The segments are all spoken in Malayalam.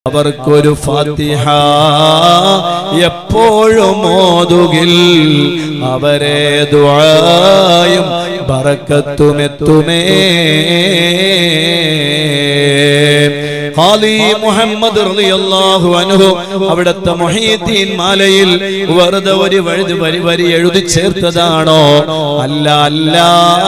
അവർക്കൊരു ഫാത്തിഹ എപ്പോഴും ഓതുകിൽ അവരെ ദുആയും ബറക്കത്തുമെത്തുമേ ഖാലി മുഹമ്മദ് റളിയല്ലാഹു അൻഹു അവിടുത്തെ മുഹീദ്ദീൻ മാലയിൽ വെറുതെ ഒരു വഴുതി വരി വരി എഴുതി ചേർത്തതാണോ അല്ല അല്ല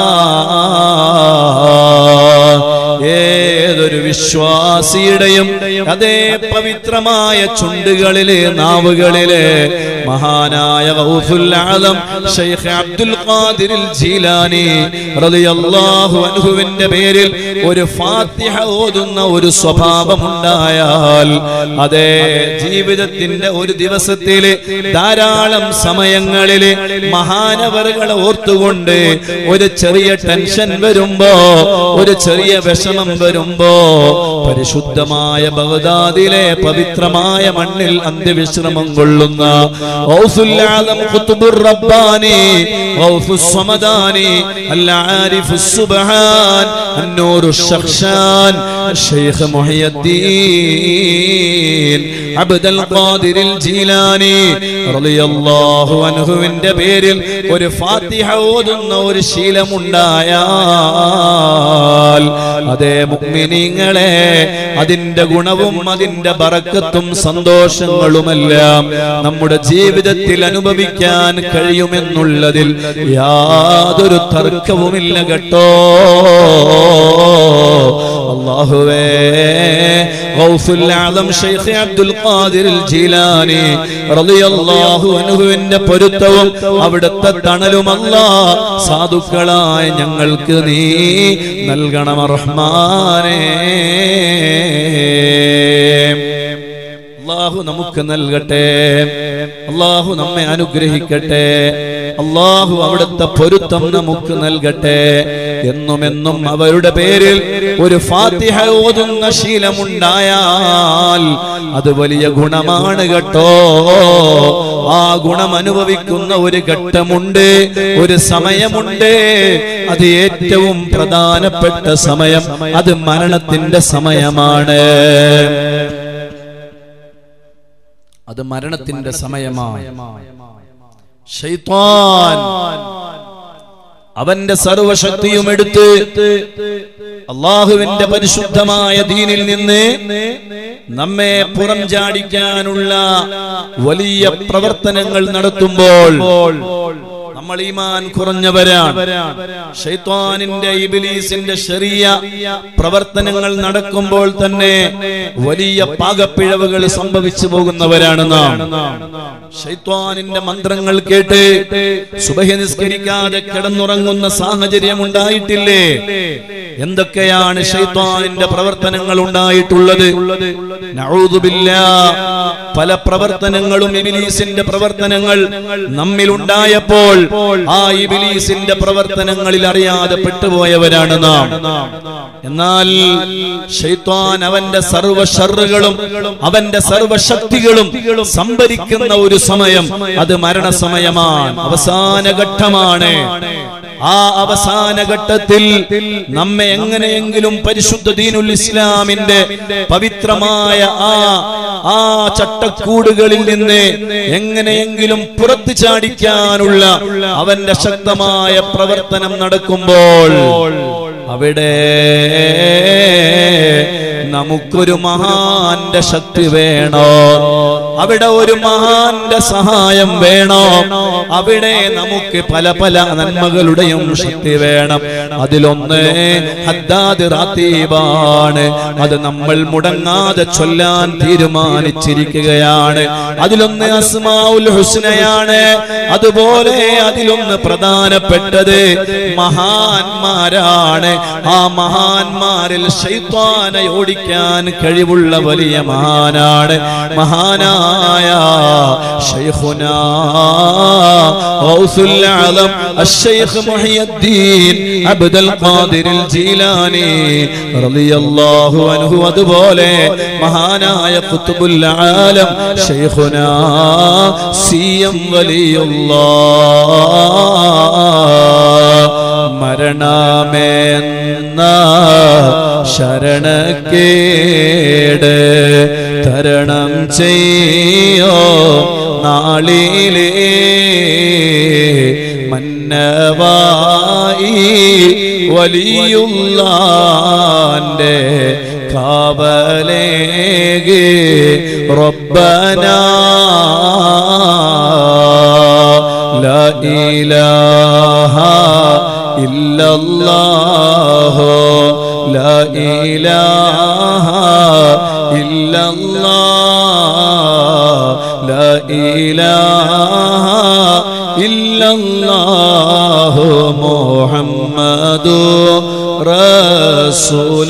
ഏതൊരു വിശ്വാസിയുടെയും അതേ പവിത്രമായ ചുണ്ടുകളിലെ നാവുകളിലെ മഹാനായ Ghausul Alam Shaikh Abdul Qadir Jilani റളിയല്ലാഹു അൻഹുവിന്റെ പേരിൽ ഒരു ഫാത്തിഹ ഓതുന്ന ഒരു സ്വഭാവം ഉണ്ടായാൽ അതേ ജീവിതത്തിന്റെ ഒരു ദിവസത്തിലെ ധാരാളം സമയങ്ങളില് മഹാനവറുകളെ ഓർത്തുകൊണ്ട് ഒരു ചെറിയ ടെൻഷൻ വരുമ്പോ ഒരു ചെറിയ വിഷമം വരുമ്പോ പരിശുദ്ധമായ ബഗദാദിലെ പവിത്രമായ മണ്ണിൽ അന്ത്യവിശ്രമം കൊള്ളുന്ന ഔസുൽ ആലം ഖുത്ബുർ റബ്ബാനി ഔഫുസ് സമദാനി അൽ ആരിഫുസ് സുബ്ഹാൻ അന്നൂറുഷ് ശഖ്ശാൻ الشيخ محي الدين عبد القادر الجيلاني رضي الله عنه വിന്റെ പേരിൽ ഒരു ഫാത്തിഹ ഓതുന്ന ഒരു ശീലമുണ്ടായാൽ അതേ മുഅ്മിനീങ്ങളെ അതിന്റെ ഗുണവും അതിന്റെ ബറക്കത്തും സന്തോഷങ്ങളുമെല്ലാം നമ്മുടെ ജീവിതത്തിൽ അനുഭവിക്കാൻ കഴിയുമെന്നുള്ളതിൽ യാതൊരു തർക്കവുമില്ല കേട്ടോ അള്ളാഹുവേ Ghausul Alam Shaikh Abdul Qadir Jilani റളിയല്ലാഹു അൻഹുവിന്റെ പൊരുത്തവും അവിടുത്തെ തണലും അല്ലാ സാധുക്കളായ ഞങ്ങൾക്ക് നീ നൽകണം റഹ്മാനേ അള്ളാഹു നമുക്ക് നൽകട്ടെ അള്ളാഹു നമ്മെ അനുഗ്രഹിക്കട്ടെ അള്ളാഹു അവിടുത്തെ പൊരുത്തം നമുക്ക് നൽകട്ടെ എന്നും എന്നും അവരുടെ പേരിൽ ഒരു ഫാത്തിഹ ഓതുന്ന ശീലമുണ്ടായാൽ അത് വലിയ ഗുണമാണ് കേട്ടോ ആ ഗുണം അനുഭവിക്കുന്ന ഒരു ഘട്ടമുണ്ട് ഒരു സമയമുണ്ട് അത് ഏറ്റവും പ്രധാനപ്പെട്ട സമയം അത് മരണത്തിന്റെ സമയമാണ് അത് മരണത്തിന്റെ സമയമാണ് ഷൈത്താൻ അവന്റെ സർവശക്തിയും എടുത്ത് അള്ളാഹുവിന്റെ പരിശുദ്ധമായ ദീനിൽ നിന്ന് നമ്മെ പുറം ചാടിക്കാനുള്ള വലിയ പ്രവർത്തനങ്ങൾ നടത്തുമ്പോൾ നമ്മൾ ഈമാൻ കുറഞ്ഞവരാണ് ഷൈത്വാനിന്റെ ഇബിലീസിന്റെ ചെറിയ പ്രവർത്തനങ്ങൾ നടക്കുമ്പോൾ തന്നെ വലിയ പാകപ്പിഴവുകൾ സംഭവിച്ചു പോകുന്നവരാണ് നാം ഷൈത്വാനിന്റെ മന്ത്രങ്ങൾ കേട്ട് സുബഹി നിസ്കരിക്കാതെ കിടന്നുറങ്ങുന്ന സാഹചര്യം ഉണ്ടായിട്ടില്ലേ എന്തൊക്കെയാണ് ഷൈത്വാനിന്റെ പ്രവർത്തനങ്ങൾ ഉണ്ടായിട്ടുള്ളത് നഊദുബില്ലാ. പല പ്രവർത്തനങ്ങളും ഇബിലീസിന്റെ പ്രവർത്തനങ്ങൾ നമ്മിലുണ്ടായപ്പോൾ ആ ഇബിലീസിന്റെ പ്രവർത്തനങ്ങളിൽ അറിയാതെ പെട്ടുപോയവരാണ് നാം എന്നാൽ ഷൈത്വാൻ അവന്റെ സർവ ഷറുകളും അവന്റെ സർവശക്തികളും സംഭരിക്കുന്ന ഒരു സമയം അത് മരണസമയമാണ് അവസാന ഘട്ടമാണ് ആ അവസാന ഘട്ടത്തിൽ നമ്മെ എങ്ങനെയെങ്കിലും പരിശുദ്ധ ദീനുൽ ഇസ്ലാമിന്റെ പവിത്രമായ ആ ആ ചട്ടക്കൂടുകളിൽ നിന്ന് എങ്ങനെയെങ്കിലും പുറത്തു ചാടിക്കാനുള്ള അവന്റെ ശക്തമായ പ്രവർത്തനം നടക്കുമ്പോൾ അവിടെ നമുക്കൊരു മഹാന്റെ ശക്തി വേണോ അവിടെ ഒരു മഹാന്റെ സഹായം വേണോ അവിടെ നമുക്ക് പല പല നന്മകളുടെയും ശക്തി വേണം അതിലൊന്ന് ഹദ്ദാദ് റാത്തീബാണ് അത് നമ്മൾ മുടങ്ങാതെ ചൊല്ലാൻ തീരുമാനിച്ചിരിക്കുകയാണ് അതിലൊന്ന് അസ്മാഉൽ ഹുസ്നയാണ് അതുപോലെ അതിലൊന്ന് പ്രധാനപ്പെട്ടത് മഹാന്മാരാണ് ആ മഹാന്മാരിൽ ശൈത്വാനെ ഓടിക്കാൻ കഴിവുള്ള വലിയ മഹാനാണ് മഹാനായ ശൈഖുനാ ഗൗസുൽ ആലം അശ്ശൈഖ് മുഹിയുദ്ദീൻ അബ്ദുൽ ഖാദിർ ജീലാനി റളിയല്ലാഹു അൻഹു അതുപോലെ മഹാനായ ഖുത്ബുൽ ആലം ശൈഖുനാ സിയം വലിയുല്ലാഹ് മരണമെന്ന ശരണക്കേട് തരണം ചെയ്യോ നാളിലേ മന്നവായി വലിയുള്ളാന്റെ കാവലേകെ റബ്ബന لا إله إلا الله لا إله إلا الله لا إله إلا الله محمد رسول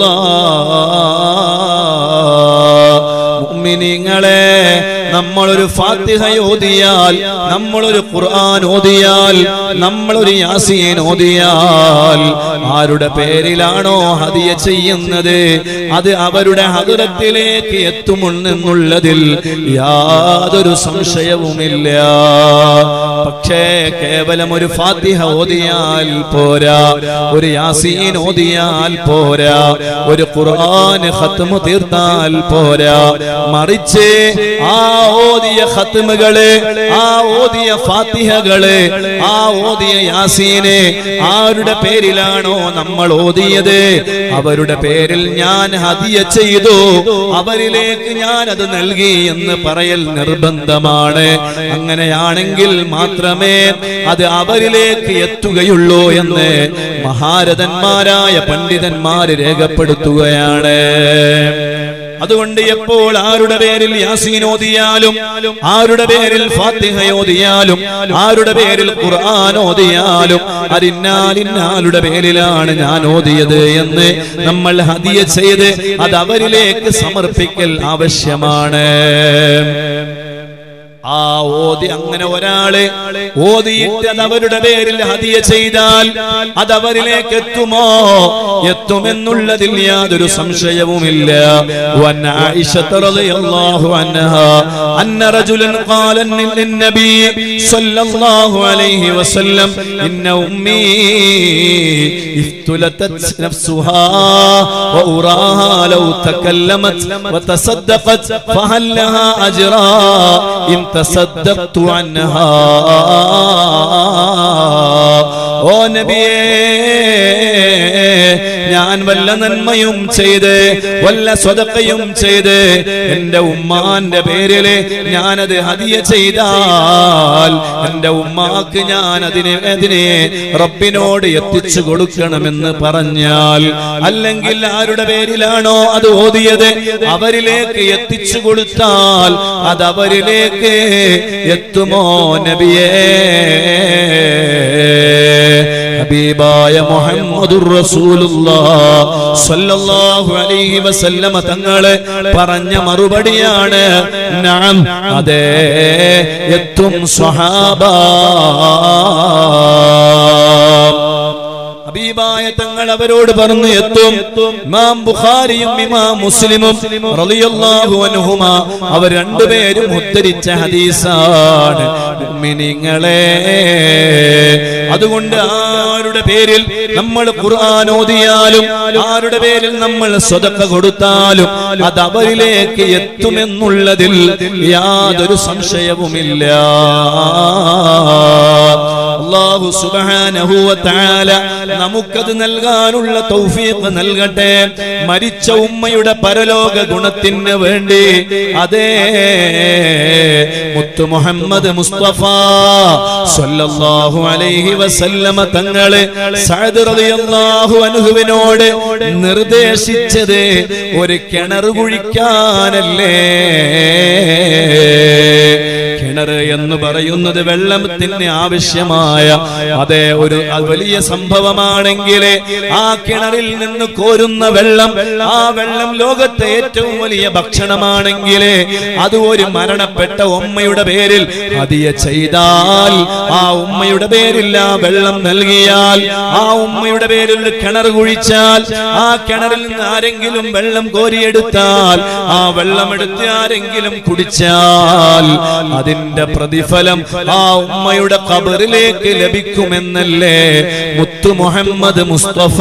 الله മുഅ്മിനീങ്ങളെ നമ്മളൊരു ഫാത്തിഹ ഓതിയാൽ നമ്മളൊരു ഖുർആൻ ഓതിയാൽ നമ്മളൊരു യാസീൻ ഓതിയാൽ ആരുടെ പേരിലാണോ ഹദിയ ചെയ്യുന്നത് അത് അവരുടെ ഹദുരത്തിലേക്ക് എത്തുമെന്നുള്ളതിൽ യാതൊരു സംശയവുമില്ല പക്ഷേ കേവലം ഒരു ഫാത്തിഹ ഓതിയാൽ പോരാ ഒരു യാസീൻ ഓതിയാൽ പോരാ ഒരു ഖുർആൻ ഖത്മ തീർത്താൽ പോരാ മറിച്ച് ആ ഓതിയ ഖത്മുകള് ആ ഓതിയ ഫാത്തിഹകള് ആ ഓതിയ യാസീന് ആരുടെ പേരിലാണോ നമ്മൾ ഓതിയത് അവരുടെ പേരിൽ ഞാൻ ഹദിയ ചെയ്തു അവരിലേക്ക് ഞാൻ അത് നൽകി എന്ന് പറയൽ നിർബന്ധമാണ് അങ്ങനെയാണെങ്കിൽ മാത്രമേ അത് അവരിലേക്ക് എത്തുകയുള്ളൂ എന്ന് മഹാരഥന്മാരായ പണ്ഡിതന്മാര് രേഖപ്പെടുത്തുകയാണ് അതുകൊണ്ട് എപ്പോൾ ആരുടെ പേരിൽ യാസീൻ ഓതിയാലും ആരുടെ പേരിൽ ഫാത്തിഹ ഓതിയാലും ആരുടെ പേരിൽ ഖുർആൻ ഓതിയാലും അതിന്നാലിന്നാളുടെ പേരിലാണ് ഞാൻ ഓതിയത് എന്ന് നമ്മൾ ഹദിയ ചെയ്ത് അത് അവരിലേക്ക് സമർപ്പിക്കൽ ആവശ്യമാണ് ആ ഓതി അങ്ങനെ ഒരാള് ഓതിയിട്ട് അത് അവരുടെ പേരിൽ ഹദിയ ചെയ്താൽ അത് അവരിലേക്ക് എത്തുമോ എത്തുമെന്നുള്ളതിൽ യാതൊരു സംശയവുമില്ല വൻ ആയിഷത്ത് റളിയല്ലാഹു അൻഹാ അന്ന റജുലൻ ഖാല ലന്നബി സ്വല്ലല്ലാഹു അലൈഹി വസല്ലം ഇന്ന ഉമ്മി افتلتت نفسها وأراها لو تكلمت وتصدقت فهل لها أجرا إن تصدقت عنها ഓ നബിയേ ഞാൻ വല്ല നന്മയും ചെയ്ത് വല്ല സ്വതക്കയും ചെയ്ത് എന്റെ ഉമ്മാന്റെ പേരില് ഞാനത് ഹദിയ ചെയ്താൽ എന്റെ ഉമ്മാക്ക് ഞാൻ അതിനെ അതിനെ റബ്ബിനോട് എത്തിച്ചു കൊടുക്കണമെന്ന് പറഞ്ഞാൽ അല്ലെങ്കിൽ ആരുടെ പേരിലാണോ അത് ഓതിയത് അവരിലേക്ക് എത്തിച്ചു കൊടുത്താൽ അത് അവരിലേക്ക് എത്തുമോ നബിയേ ഹബീബായ മുഹമ്മദുർ റസൂലുള്ളാഹ് സ്വല്ലല്ലാഹു അലൈഹി വസല്ലമ തങ്ങളെ പറഞ്ഞ മറുപടിയാണ് നഅം അതെ എത്തും സ്വഹാബ ഹബീബായ തങ്ങൾ അവരോട് പറഞ്ഞു എത്തും ഇമാം ബുഖാരിയും ഇമാം മുസ്ലിമും റളിയല്ലാഹു അൻഹുമാ അവർ രണ്ടുപേരും ഉദ്ധരിച്ച ഹദീസാണ് മുഅ്മിനീങ്ങളെ അതുകൊണ്ട് ആരുടെ പേരിൽ നമ്മൾ ഖുർആൻ ഓതിയാലും ആരുടെ പേരിൽ നമ്മൾ സ്വതക്ക കൊടുത്താലും അത് അവരിലേക്ക് എത്തുമെന്നുള്ളതിൽ യാതൊരു സംശയവുമില്ല അള്ളാഹു സുബ്ഹാനഹു വ തആല നമുക്കത് നൽകാനുള്ള തൗഫീഖ് നൽകട്ടെ മരിച്ച ഉമ്മയുടെ പരലോക ഗുണത്തിന് വേണ്ടി അതേ മുത്തു മുഹമ്മദ് മുസ്തഫ സ്വല്ലല്ലാഹു അലൈഹി വസല്ലമ തങ്ങളെ സഅദ് റളിയല്ലാഹു അൻഹുവിനോട് നിർദ്ദേശിച്ചത് ഒരു കിണർ കുഴിക്കാനല്ലേ കിണർ എന്ന് പറയുന്നത് വെള്ളത്തിന് ആവശ്യമായ അതെ ഒരു വലിയ സംഭവമാണെങ്കിൽ ആ കിണറിൽ നിന്ന് കോരുന്ന വെള്ളം ആ വെള്ളം ലോകത്തെ ഏറ്റവും വലിയ ഭക്ഷണമാണെങ്കിൽ അത് ഒരു മരണപ്പെട്ട ഉമ്മയുടെ പേരിൽ അതിയ ചെയ്താൽ ആ ഉമ്മയുടെ പേരിൽ ആ വെള്ളം നൽകിയാൽ ആ ഉമ്മയുടെ പേരിൽ ഒരു കിണർ കുഴിച്ചാൽ ആ കിണറിൽ നിന്ന് ആരെങ്കിലും വെള്ളം കോരിയെടുത്താൽ ആ വെള്ളം എടുത്ത് ആരെങ്കിലും കുടിച്ചാൽ അതിന് അതിന്റെ പ്രതിഫലം ആ ഉമ്മയുടെ കബറിലേക്ക് ലഭിക്കുമെന്നല്ലേ മുത്തു മുഹമ്മദ് മുസ്തഫ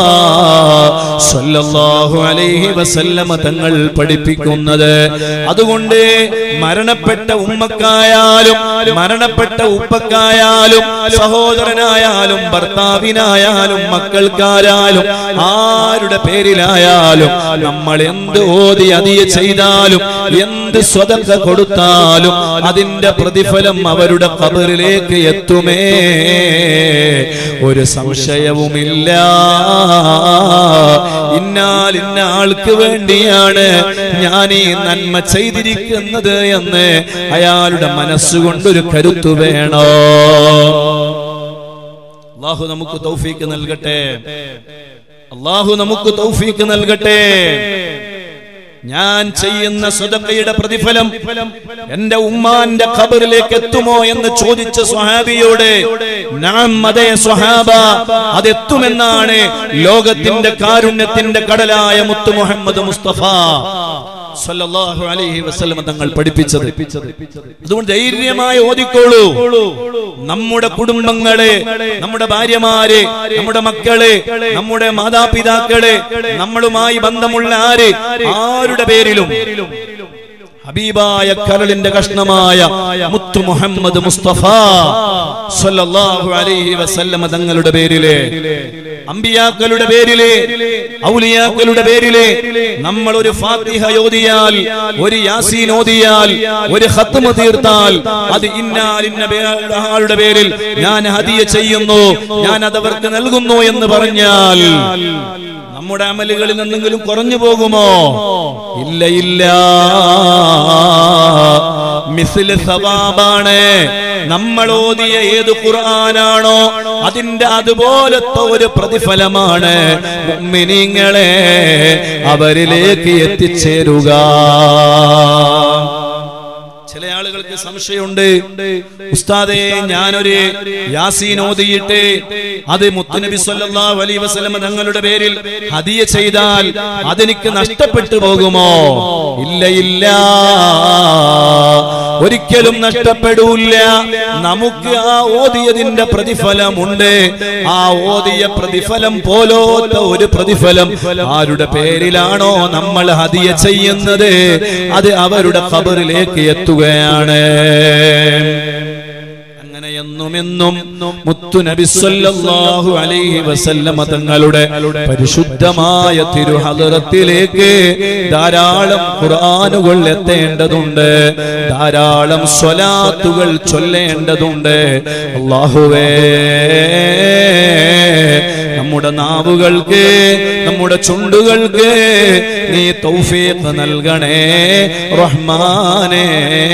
സല്ലല്ലാഹു അലൈഹി വസല്ലമ തങ്ങൾ പഠിപ്പിക്കുന്നത് അതുകൊണ്ട് മരണപ്പെട്ട ഉമ്മക്കായാലും മരണപ്പെട്ട ഉപ്പക്കായാലും സഹോദരനായാലും ഭർത്താവിനായാലും മക്കൾക്കാരായാലും ആരുടെ പേരിലായാലും നമ്മൾ എന്ത് ഓതി അതിയ ചെയ്താലും എന്ത് സ്വതന്ത്ര കൊടുത്താലും അതിന്റെ പ്രതിഫലം അവരുടെ കബറിലേക്ക് എത്തുമേ ഒരു സംശയവുമില്ല ഇന്നാൽ ഇന്ന ആൾക്ക് വേണ്ടിയാണ് ഞാൻ ഈ നന്മ ചെയ്തിരിക്കുന്നത് എന്ന് അയാളുടെ മനസ്സുകൊണ്ടൊരു കരുത്തു വേണോ അള്ളാഹു നമുക്ക് തൗഫീക്ക് നൽകട്ടെ അള്ളാഹു നമുക്ക് തൗഫീക്ക് നൽകട്ടെ ഞാൻ ചെയ്യുന്ന സ്വതക്കയുടെ പ്രതിഫലം എന്റെ ഉമ്മാന്റെ ഖബറിലേക്ക് എത്തുമോ എന്ന് ചോദിച്ച സ്വഹാബിയോട് നാം അതേ സ്വഹാബ അതെത്തുമെന്നാണ് ലോകത്തിന്റെ കാരുണ്യത്തിന്റെ കടലായ മുത്തു മുഹമ്മദ് മുസ്തഫ സല്ലല്ലാഹു അലൈഹി വസല്ലം തങ്ങൾ പഠിപ്പിച്ചത് അതുകൊണ്ട് ധൈര്യമായി ഓതിക്കോളൂ നമ്മുടെ കുടുംബങ്ങളെ നമ്മുടെ ഭാര്യമാരെ നമ്മുടെ മക്കളെ നമ്മുടെ മാതാപിതാക്കളെ നമ്മളുമായി ബന്ധമുള്ള ആര് ആരുടെ പേരിലും ഹബീബായ കരളിന്റെ കഷ്ണമായ മുത്തു മുഹമ്മദ് മുസ്തഫ സല്ലല്ലാഹു അലൈഹി വസല്ലമ തങ്ങളുടെ പേരിലെ അമ്പിയാക്കളുടെ പേരിലെ ഔലിയാക്കളുടെ പേരിലെ നമ്മൾ ഒരു ഫാത്തിഹ ഓതിയാൽ ഒരു യാസീൻ ഓതിയാൽ ഒരു ഖത്മ തീർത്താൽ അത് ഇന്നാൽ ഇന്ന പേ- ആളുടെ പേരിൽ ഞാൻ ഹദിയ ചെയ്യുന്നു ഞാൻ അതവർക്ക് നൽകുന്നു എന്ന് പറഞ്ഞാൽ നമ്മുടെ അമലുകളിൽ എന്തെങ്കിലും കുറഞ്ഞു പോകുമോ ഇല്ല ഇല്ല മിസില് സവാബാണ് നമ്മൾ ഓതിയ ഏത് ഖുർആനാണോ അതിന്റെ അതുപോലത്തെ ഒരു പ്രതിഫലമാണ് മുഅ്മിനീങ്ങളെ അവരിലേക്ക് എത്തിച്ചേരുക ചില ആളുകൾക്ക് സംശയമുണ്ട് ഉസ്താദേ ഞാനൊരു യാസീൻ ഓതിയിട്ട് അത് മുത്തുനബി സല്ലല്ലാഹു അലൈഹി വസല്ലം തങ്ങളുടെ പേരിൽ ഹദിയ ചെയ്താൽ അതെനിക്ക് നഷ്ടപ്പെട്ടു പോകുമോ ഇല്ല ഇല്ല ഒരിക്കലും നഷ്ടപ്പെടൂല്ല നമുക്ക് ആ ഓതിയതിന്റെ പ്രതിഫലമുണ്ട് ആ ഓതിയ പ്രതിഫലം പോലോത്ത ഒരു പ്രതിഫലം ആരുടെ പേരിലാണോ നമ്മൾ ഹദിയ ചെയ്യുന്നത് അത് അവരുടെ ഖബറിലേക്ക് എത്തുകയാണ് അങ്ങനെ എന്നും എന്നും മുത്തു നബി സല്ലല്ലാഹു അലൈഹി വസല്ലമ തങ്ങളുടെ പരിശുദ്ധമായ തിരുഹദറത്തിലേക്ക് ധാരാളം ഖുർആനുകൾ എത്തേണ്ടതുണ്ട് ധാരാളം സ്വലാത്തുകൾ ചൊല്ലേണ്ടതുണ്ട് അല്ലാഹുവേ നമ്മുടെ നാവുകൾക്ക് നമ്മുടെ ചുണ്ടുകൾക്ക് നീ തൗഫീഖ് നൽകണേ റഹ്മാനേ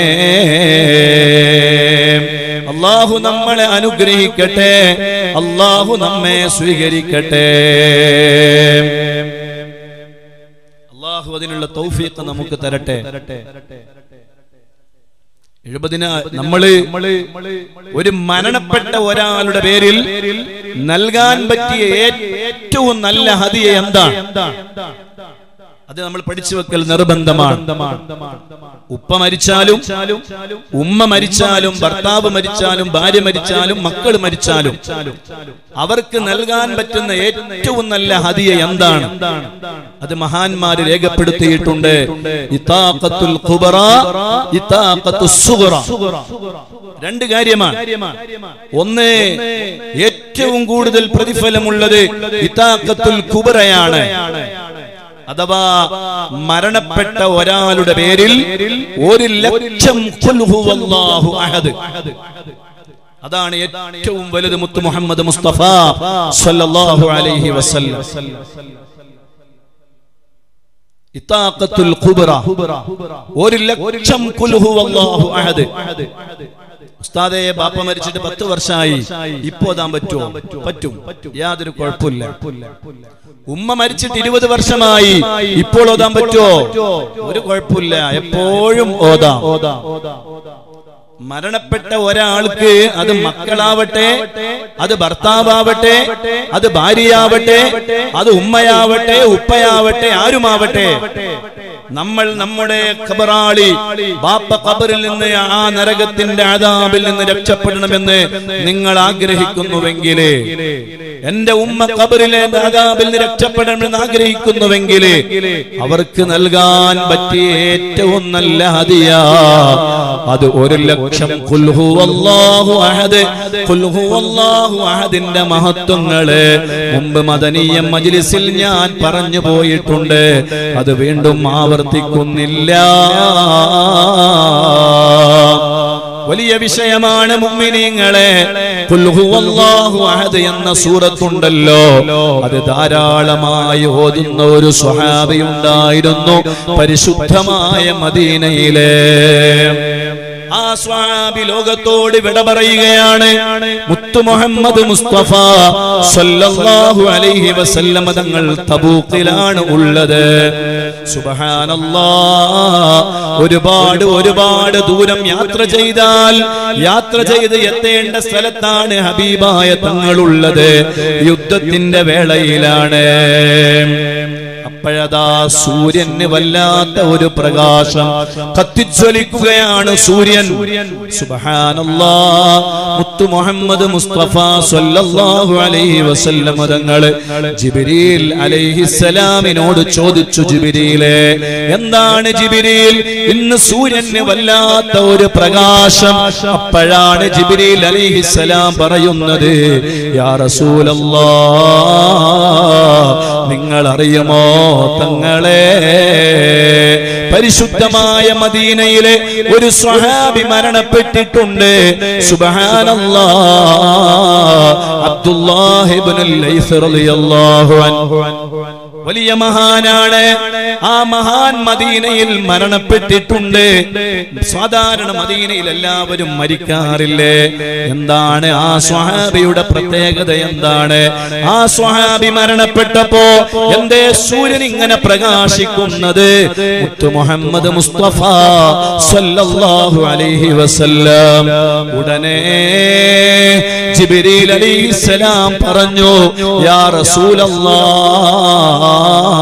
അള്ളാഹു നമ്മളെ അനുഗ്രഹിക്കട്ടെ അള്ളാഹു നമ്മെ സ്വീകരിക്കട്ടെ അള്ളാഹു അതിനുള്ള തൗഫീഖ് നമുക്ക് തരട്ടെ എഴുപതിന നമ്മള് ഒരു മരണപ്പെട്ട ഒരാളുടെ പേരിൽ നൽകാൻ പറ്റിയ ഏറ്റവും നല്ല ഹതിയ എന്താണ് അത് നമ്മൾ പഠിച്ചു വെക്കൽ നിർബന്ധമാണ് ഉപ്പ മരിച്ചാലും ഉമ്മ മരിച്ചാലും ഭർത്താവ് മരിച്ചാലും ഭാര്യ മരിച്ചാലും മക്കൾ മരിച്ചാലും അവർക്ക് നൽകാൻ പറ്റുന്ന ഏറ്റവും നല്ല ഹതിയ എന്താണ് അത് മഹാന്മാര് രേഖപ്പെടുത്തിയിട്ടുണ്ട് ഇതാഖത്തുൽ ഖുബറ, ഇതാഖത്തുസ് സുഗ്റ. രണ്ട് കാര്യമാണ് ഒന്ന് ഏറ്റവും കൂടുതൽ പ്രതിഫലമുള്ളത് ഇതാഖത്തുൽ കുബറയാണ് അഥവാ മരണപ്പെട്ട ഒരാളുടെ പേരിൽ ഒരു ലക്ഷം ഖുൽ ഹുവല്ലാഹു അഹദ് അതാണ് ഏറ്റവും വലുത് മുത്ത് മുഹമ്മദ് മുസ്തഫ സല്ലല്ലാഹു അലൈഹി വസല്ലം ഇത്താഖത്തുൽ ഖുബ്റ ഒരു ലക്ഷം ഖുൽ ഹുവല്ലാഹു അഹദ് ഉസ്താദെ ബാപ്പ മരിച്ചിട്ട് പത്ത് വർഷമായി ഇപ്പോ ഓതാൻ പറ്റുമോ പറ്റും യാതൊരു കുഴപ്പമില്ല ഉമ്മ മരിച്ചിട്ട് ഇരുപത് വർഷമായി ഇപ്പോൾ ഓതാൻ പറ്റുമോ ഒരു കുഴപ്പമില്ല എപ്പോഴും ഓതാം മരണപ്പെട്ട ഒരാൾക്ക് അത് മക്കളാവട്ടെ അത് ഭർത്താവട്ടെ അത് ഭാര്യയാവട്ടെ അത് ഉമ്മയാവട്ടെ ഉപ്പയാവട്ടെ ആരുമാവട്ടെ നമ്മൾ നമ്മുടെ ഖബറാളി ബാപ്പ ഖബറിൽ നിന്ന് ആ നരകത്തിന്റെ ആദാബിൽ നിന്ന് രക്ഷപ്പെടണമെന്ന് നിങ്ങൾ ആഗ്രഹിക്കുന്നുവെങ്കിൽ എന്റെ ഉമ്മ ഖബറിലെ ആദാബിൽ നിന്ന് രക്ഷപ്പെടണമെന്ന് ആഗ്രഹിക്കുന്നുവെങ്കിൽ അവർക്ക് നൽകാൻ പറ്റിയ ഏറ്റവും നല്ല ഹദിയ അത് ഒരു ലക്ഷം ഖുൽഹു അല്ലാഹു അഹദ് ഖുൽഹു അല്ലാഹു അഹദിന്റെ മഹത്വങ്ങള് മുമ്പ് മദനീയ മജ്ലിസിൽ ഞാൻ പറഞ്ഞു പോയിട്ടുണ്ട് അത് വീണ്ടും ആവർത്തിക്കുന്നില്ല വലിയ വിഷയമാണ് മുമ്മിനീങ്ങളെ ഖുൽഹുവല്ലാഹു അഹദ് എന്ന സൂറത്തുണ്ടല്ലോ അത് ധാരാളമായി ഓതുന്ന ഒരു സ്വഹാബി ഉണ്ടായിരുന്നു പരിശുദ്ധമായ മദീനയിലെ ആ സ്വാബി ലോകത്തോട് വിട പറയുകയാണ് മുത്തു മുഹമ്മദ് മുസ്തഫ സല്ലല്ലാഹു അലൈഹി വസല്ലമ തങ്ങൾ തബൂക്കിലാണ് ഉള്ളത് സുബ്ഹാനല്ലാ ഒരുപാട് ഒരുപാട് ദൂരം യാത്ര ചെയ്താൽ യാത്ര ചെയ്ത് എത്തേണ്ട സ്ഥലത്താണ് ഹബീബായ തങ്ങളുള്ളത് യുദ്ധത്തിന്റെ വേളയിലാണ് അപ്പോഴതാ സൂര്യന് വല്ലാത്ത ഒരു പ്രകാശം കത്തിജ്വലിക്കുകയാണ് സൂര്യൻ സുബ്ഹാനല്ലാ മുത്തു മുഹമ്മദ് മുസ്തഫ സല്ലല്ലാഹു അലൈഹി വസല്ലം തങ്ങൾ ജിബ്രീൽ അലൈഹിസ്സലാമിനോട് ചോദിച്ചു ജിബ്രീലേ എന്താണ് ജിബ്രീൽ ഇന്ന് സൂര്യന് വല്ലാത്ത ഒരു പ്രകാശം അപ്പോഴാണ് ജിബ്രീൽ അലൈഹിസ്സലാം പറയുന്നത് യാ റസൂലല്ലാ നിങ്ങൾ അറിയുമോ തങ്ങളെ പരിശുദ്ധമായ മദീനയിലെ ഒരു സ്വഹാബി മരണപ്പെട്ടിട്ടുണ്ട് സുബ്ഹാനല്ലാ അബ്ദുല്ലാഹിബ്നുൽ ലൈസ് റളിയല്ലാഹു അൻഹു വലിയ മഹാനാണ് ആ മഹാൻ മദീനയിൽ മരണപ്പെട്ടിട്ടുണ്ട് സാധാരണ മദീനയിൽ എല്ലാവരും മരിക്കാറില്ലേ എന്താണ് ആ സ്വഹാബിയുടെ പ്രത്യേകത എന്താണ് ആ സ്വഹാബി മരണപ്പെട്ടപ്പോ എന്തേ സൂര്യൻ ഇങ്ങനെ പ്രകാശിക്കുന്നത് മുത്തു മുഹമ്മദ് മുസ്തഫ സല്ലല്ലാഹു അലൈഹി വസല്ലം ഉടനെ ജിബ്രീൽ അലൈഹിസ്സലാം പറഞ്ഞു യാ റസൂലല്ലാഹ്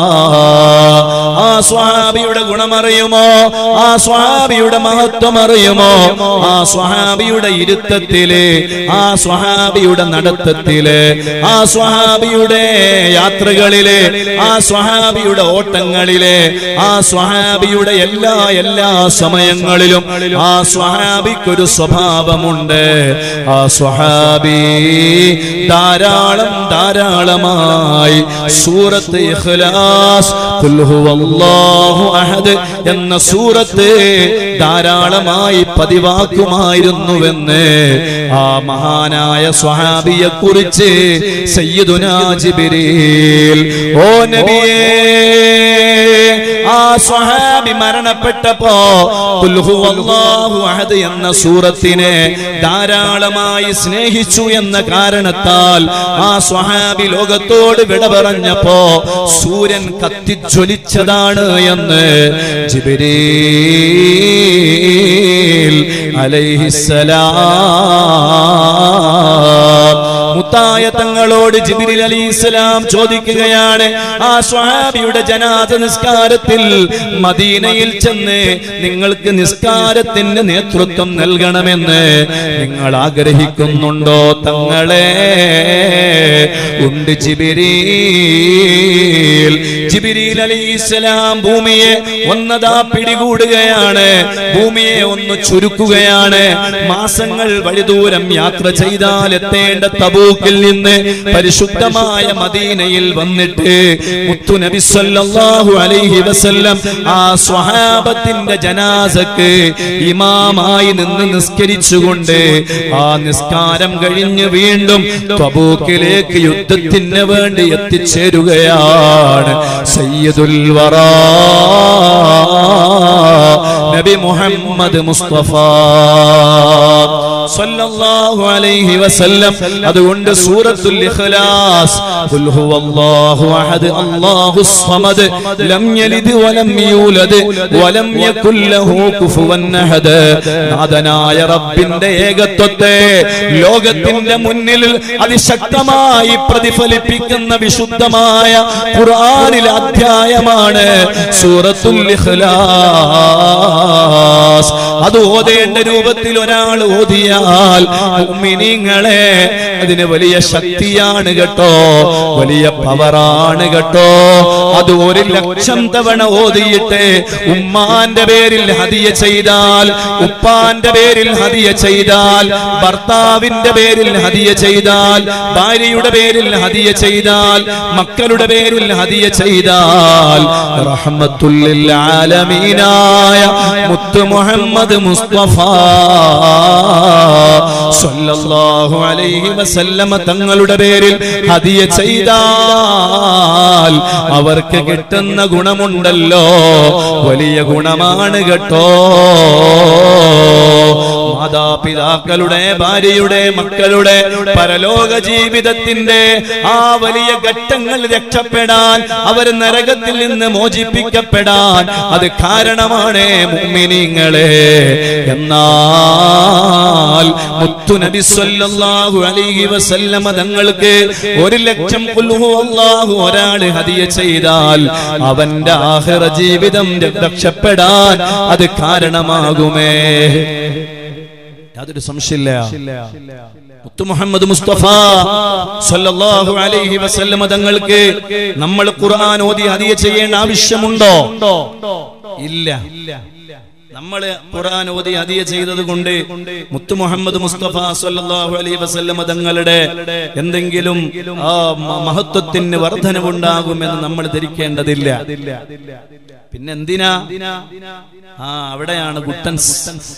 ആ സ്വഹാബിയുടെ ഗുണമറിയുമോ ആ സ്വഹാബിയുടെ മഹത്വം അറിയുമോ ആ സ്വഹാബിയുടെ ഇരുത്തത്തില് ആ സ്വഹാബിയുടെ നടത്തത്തില് ആ സ്വഹാബിയുടെ യാത്രകളില് ആ സ്വഹാബിയുടെ ഓട്ടങ്ങളില് ആ സ്വഹാബിയുടെ എല്ലാ എല്ലാ സമയങ്ങളിലും ആ സ്വഹാബിക്കൊരു സ്വഭാവമുണ്ട് ആ സ്വഹാബി ധാരാളം ധാരാളമായി സൂറത്ത് ഇഖ്ലാസ് ഖുൽ ഹുവല്ലാഹു അഹദ് എന്ന സൂറത്ത് ധാരാളമായി പതിവാക്കുമായിരുന്നുവെന്ന് ആ മഹാനായ സ്വഹാബിയെ കുറിച്ച് സയ്യിദുനാ ജിബ്രീൽ ഓ നബിയേ ആ സ്വഹാബി മരണപ്പെട്ടപ്പോ ഖുൽ ഹുവല്ലാഹു അഹദ് എന്ന സൂറത്തിനെ ധാരാളമായി സ്നേഹിച്ചു എന്ന കാരണത്താൽ ആ സ്വഹാബി ലോകത്തോട് വിട പറഞ്ഞപ്പോ സൂര്യൻ കത്തിജ്വലിച്ചതാണ് എന്ന് ജിബ്രീൽ അലൈഹിസ്സലാം മുത്തായ തങ്ങളോട് ജിബിരിൽ അലി ഇസ്ലാം ചോദിക്കുകയാണ് ആ സ്വഹാബിയുടെ ജനാദ നിസ്കാരത്തിൽ മദീനയിൽ ചെന്ന് നിങ്ങൾക്ക് നിസ്കാരത്തിന് നേതൃത്വം നൽകണമെന്ന് നിങ്ങൾ ആഗ്രഹിക്കുന്നുണ്ടോ തങ്ങളെ ഉണ്ട് ജിബിരിൽ ജിബിരിൽ അലി ഇസ്ലാം ഭൂമിയെ ഒന്നതാ പിടികൂടുകയാണ് ഭൂമിയെ ഒന്ന് ചുരുക്കുകയാണ് മാസങ്ങൾ വഴിദൂരം യാത്ര ചെയ്താൽ എത്തേണ്ട തബൂക്കിൽ നിന്ന് പരിശുദ്ധമായ മദീനയിൽ വന്നിട്ട് മുത്തു നബി സല്ലല്ലാഹു അലൈഹി വസല്ലം ആ സ്വഹാബത്തിന്റെ ജനാസക്ക് ഇമാമായി നിന്ന് നിസ്കരിച്ചുകൊണ്ട് ആ നിസ്കാരം കഴിഞ്ഞ് വീണ്ടും തബൂക്കിലേക്ക് യുദ്ധത്തിന് വേണ്ടി എത്തിച്ചേരുകയാണ് സയ്യിദുൽ വറാ നബി മുഹമ്മദ് മുസ്തഫ സല്ലല്ലാഹു അലൈഹി വസല്ലം അതുകൊണ്ട് സൂറത്തുൽ ഇഖ്ലാസ് ഖുൽ ഹുവല്ലാഹു അഹദ് അല്ലാഹുസ് സമദ് ലം യലിദ് വലം യൂലദ് വലം യകുൽ ലഹു കുഫുവൻ അഹദ് നാഥനായ റബ്ബിന്റെ ഏകത്വത്തെ ലോകത്തിന്റെ മുന്നിൽ അതിശക്തമായി പ്രതിഫലിപ്പിക്കുന്ന വിശുദ്ധമായ ഖുർആനിലെ അധ്യായമാണ് സൂറത്തുൽ ഇഖ്ലാസ് അത് ഓതേണ്ട രൂപത്തിൽ ഒരാൾ ഓതിയാൽ മുഅ്മിനീങ്ങളെ അതിന് വലിയ ശക്തിയാണ് കേട്ടോ വലിയ പവറാണ് കേട്ടോ അത് ഒരു ലക്ഷം തവണ ഓതിയിട്ട് ഉമ്മാന്റെ പേരിൽ ഹദിയ ചെയ്താൽ ഉപ്പാന്റെ പേരിൽ ഹദിയ ചെയ്താൽ ഭർത്താവിന്റെ പേരിൽ ഹദിയ ചെയ്താൽ ഭാര്യയുടെ പേരിൽ ഹദിയ ചെയ്താൽ മക്കളുടെ പേരിൽ ഹദിയ ചെയ്താൽ റഹ്മത്തുല്ലിൽ ആലമീനായ മുത്തു മുഹമ്മദ് മുസ്തഫ സല്ലല്ലാഹു അലൈഹി വസല്ലമ തങ്ങളുടെ പേരിൽ ഹദിയ ചെയ്താൽ അവർക്ക് കിട്ടുന്ന ഗുണമുണ്ടല്ലോ വലിയ ഗുണമാണ് കേട്ടോ മാതാപിതാക്കളുടെ ഭാര്യയുടെ മക്കളുടെ പരലോക ജീവിതത്തിന്റെ ആ വലിയ ഘട്ടങ്ങൾ രക്ഷപ്പെടാൻ അവർ നരകത്തിൽ നിന്ന് മോചിപ്പിക്കപ്പെടാൻ അത് കാരണമാണ് മുഅ്മിനീങ്ങളെ എന്നാൽ മുത്തു നബി സല്ലല്ലാഹു അലൈഹി വസല്ലമ തങ്ങൾക്ക് ഒരു ലക്ഷം ഖുൽ ഹുവല്ലാഹു ഒരാൾ ഹദിയ ചെയ്താൽ അവന്റെ ആഖിറ ജീവിതം രക്ഷപ്പെടാൻ അത് കാരണമാകുമേ യാതൊരു സംശയമില്ല മുത്തു മുഹമ്മദ് മുസ്തഫ സല്ലല്ലാഹു അലൈഹി വസല്ലമ തങ്ങൾക്ക് നമ്മൾ ഖുർആൻ ഓതി ഹദിയ ചെയ്യേണ്ട ആവശ്യമുണ്ടോ ഇല്ല നമ്മൾ ഖുർആൻ ഓതി ഹദിയ ചെയ്തത് കൊണ്ട് മുത്തു മുഹമ്മദ് മുസ്തഫ സല്ലല്ലാഹു അലൈഹി വസല്ലമ തങ്ങളുടെ എന്തെങ്കിലും ആ മ- മഹത്വത്തിന് വർധനവുണ്ടാകുമെന്ന് നമ്മൾ ധരിക്കേണ്ടതില്ല പിന്നെ എന്തിനാ ആ അവിടെയാണ് ഗുട്ടൻസ്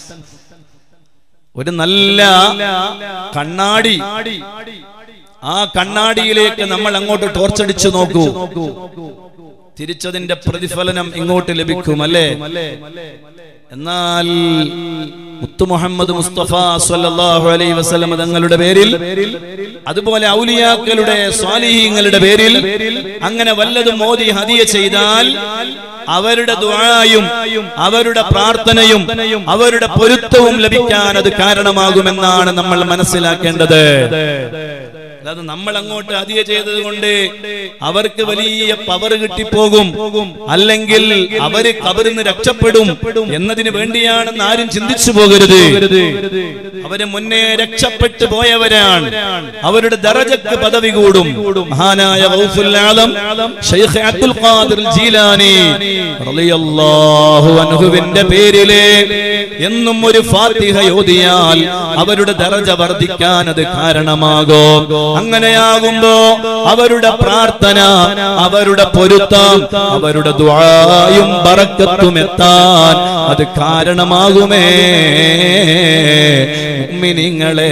ഒരു നല്ല കണ്ണാടി ആ കണ്ണാടിയിലേക്ക് നമ്മൾ അങ്ങോട്ട് ടോർച്ചടിച്ചു നോക്കൂ തിരിച്ചതിന്റെ പ്രതിഫലനം ഇങ്ങോട്ട് ലഭിക്കും അല്ലേ എന്നാൽ മുത്തു മുഹമ്മദ് മുസ്തഫ സല്ലല്ലാഹു അലൈഹി വസല്ലം തങ്ങളുടെ പേരിൽ അതുപോലെ ഔലിയാക്കളുടെ സ്വാലിഹീങ്ങളുടെ പേരിൽ അങ്ങനെ വല്ലതും മോദി ഹദിയ ചെയ്താൽ അവരുടെ ദുആയും അവരുടെ പ്രാർത്ഥനയും അവരുടെ പൊരുത്തവും ലഭിക്കാൻ അത് കാരണമാകുമെന്നാണ് നമ്മൾ മനസ്സിലാക്കേണ്ടത് അല്ലാതെ നമ്മൾ അങ്ങോട്ട് അതിയ ചെയ്തത് കൊണ്ട് അവർക്ക് വലിയ പവർ കിട്ടിപ്പോകും അല്ലെങ്കിൽ അവര് കബറിന്ന് രക്ഷപ്പെടും എന്നതിന് വേണ്ടിയാണെന്ന് ആരും ചിന്തിച്ചു പോകരുത് അവര് മുന്നേ രക്ഷപ്പെട്ടു പോയവരാണ് അവരുടെ ദറജക്ക് പദവി കൂടും മഹാനായ Ghausul Alam Shaikh Abdul Qadir Jilani റളിയല്ലാഹു അൻഹുവിന്റെ പേരിലെ എന്നും ഒരു ഫാത്തിഹ ഓതിയാൽ അവരുടെ ദറജ വർദ്ധിക്കാൻ അത് കാരണമാകും അങ്ങനെയാകുമ്പോ അവരുടെ പ്രാർത്ഥന അവരുടെ പൊരുത്തം അവരുടെ ദ്വായും ബറക്കത്തും എത്താൻ അത് കാരണമാകുമേ മിനിങ്ങളെ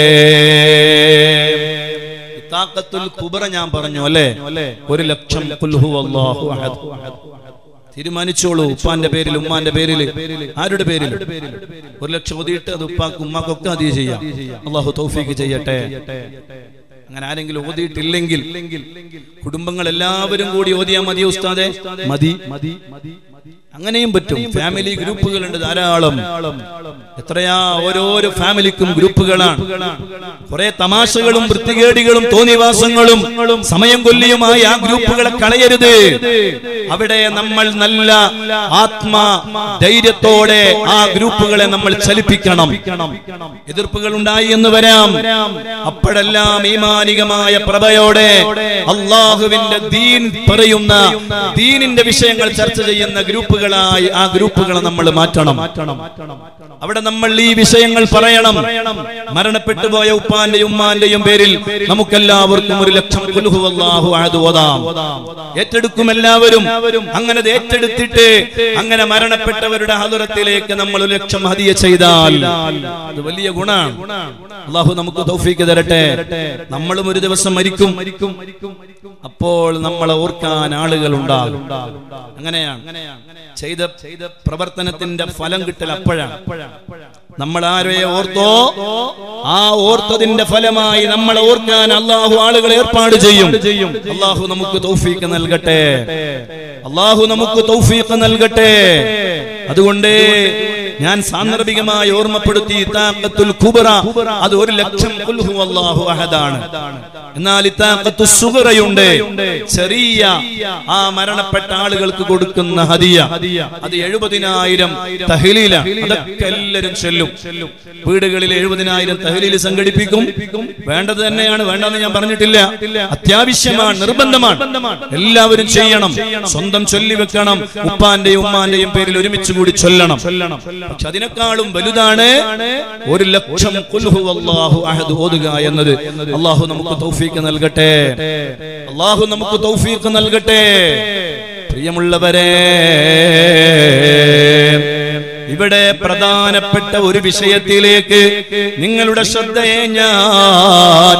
താക്കത്തുൽ കുബറ ഞാൻ പറഞ്ഞു അല്ലേ ഒരു ലക്ഷം കുൽഹു അല്ലാഹു അഹദ് തീരുമാനിച്ചോളൂ ഉപ്പാന്റെ പേരിൽ ഉമ്മാന്റെ പേരിൽ ആരുടെ പേരിൽ ഒരു ലക്ഷം ഓതിയിട്ട് അത് ഉപ്പാക്ക് ഉമ്മാക്കൊക്കെ അതി ചെയ്യാം അള്ളാഹു തൗഫീക്ക് ചെയ്യട്ടെ അങ്ങനെ ആരെങ്കിലും ഓതിയിട്ടില്ലെങ്കിൽ കുടുംബങ്ങൾ എല്ലാവരും കൂടി ഓതിയാ മതി ഉസ്താദെ മതി മതി അങ്ങനെയും പറ്റും ഫാമിലി ഗ്രൂപ്പുകളുണ്ട് ധാരാളം എത്രയാ ഓരോരോ ഫാമിലിക്കും ഗ്രൂപ്പുകളാണ് കുറെ തമാശകളും വൃത്തികേടികളും തോന്നിവാസങ്ങളും സമയം കൊല്ലിയുമായി ആ ഗ്രൂപ്പുകളെ കളയരുത് അവിടെ നമ്മൾ നല്ല ആത്മാ ധൈര്യത്തോടെ ആ ഗ്രൂപ്പുകളെ നമ്മൾ ചലിപ്പിക്കണം എതിർപ്പുകൾ ഉണ്ടായി എന്ന് വരാം അപ്പോഴെല്ലാം ഈമാനികമായ പ്രഭയോടെ അള്ളാഹുവിന്റെ ദീൻ പറയുന്ന ദീനിന്റെ വിഷയങ്ങൾ ചർച്ച ചെയ്യുന്ന ഗ്രൂപ്പുകളായി ആ ഗ്രൂപ്പുകളെ നമ്മൾ മാറ്റണം അവിടെ നമ്മൾ ഈ വിഷയങ്ങൾ പറയണം മരണപ്പെട്ടു പോയ ഉപ്പാന്റെയും ഉമ്മാന്റെയും പേരിൽ നമുക്കെല്ലാവർക്കും ഒരു ലക്ഷം ഖുൽഹു അല്ലാഹു അഹദ് ഓതാം ഏറ്റെടുക്കും എല്ലാവരും അങ്ങനെ അത് ഏറ്റെടുത്തിട്ട് അങ്ങനെ മരണപ്പെട്ടവരുടെ ഹദറത്തിലേക്ക് നമ്മൾ ഒരു ലക്ഷം ഹദിയ ചെയ്താൽ അത് വലിയ ഗുണാണ് അള്ളാഹു നമുക്ക് തൗഫീക്ക് തരട്ടെ നമ്മളും ഒരു ദിവസം മരിക്കും അപ്പോൾ നമ്മളെ ഓർക്കാൻ ആളുകൾ ഉണ്ടാകും അങ്ങനെയാണ് ചെയ്ത ചെയ്ത പ്രവർത്തനത്തിന്റെ ഫലം കിട്ടൽ അപ്പോഴാണ് നമ്മൾ ആരെ ഓർത്തോ ആ ഓർത്തതിന്റെ ഫലമായി നമ്മളെ ഓർക്കാൻ അള്ളാഹു ആളുകൾ ഏർപ്പാട് ചെയ്യും അള്ളാഹു നമുക്ക് തൗഫീക്ക് നൽകട്ടെ അള്ളാഹു നമുക്ക് തൗഫീക്ക് നൽകട്ടെ അതുകൊണ്ട് ഞാൻ സാന്ദർഭികമായി ഓർമ്മപ്പെടുത്തി ഇത്താഖത്തുൽ കുബ്ര അത് ഒരു ലക്ഷം ഖുൽ ഹുവല്ലാഹു അഹദാണ് എന്നാൽ ഇത്താഖത്തു സുഗറയുണ്ട് ചെറിയ ആ മരണപ്പെട്ട ആളുകൾക്ക് കൊടുക്കുന്ന ഹദിയ അത് എഴുപതിനായിരം തഹ്ലീല അതൊക്കെ എല്ലാവരും ചെല്ലും വീടുകളിൽ എഴുപതിനായിരം തഹ്ലീൽ സംഘടിപ്പിക്കും വേണ്ടത് തന്നെയാണ് വേണ്ടെന്ന് ഞാൻ പറഞ്ഞിട്ടില്ല അത്യാവശ്യമാണ് നിർബന്ധമാണ് എല്ലാവരും ചെയ്യണം സ്വന്തം ചൊല്ലി വെക്കണം ഉപ്പാന്റെയും ഉമ്മാന്റെയും പേരിൽ ഒരുമിച്ച് കൂടി ചൊല്ലണം പക്ഷെ അതിനേക്കാളും വലുതാണ് ഒരു ലക്ഷം ഖുൽ ഹുവല്ലാഹു അഹദ് ഓതുക എന്നത് അള്ളാഹു നമുക്ക് തൗഫീക്ക് നൽകട്ടെ അള്ളാഹു നമുക്ക് തൗഫീക്ക് നൽകട്ടെ പ്രിയമുള്ളവരെ ഇവിടെ പ്രധാനപ്പെട്ട ഒരു വിഷയത്തിലേക്ക് നിങ്ങളുടെ ശ്രദ്ധയെ ഞാൻ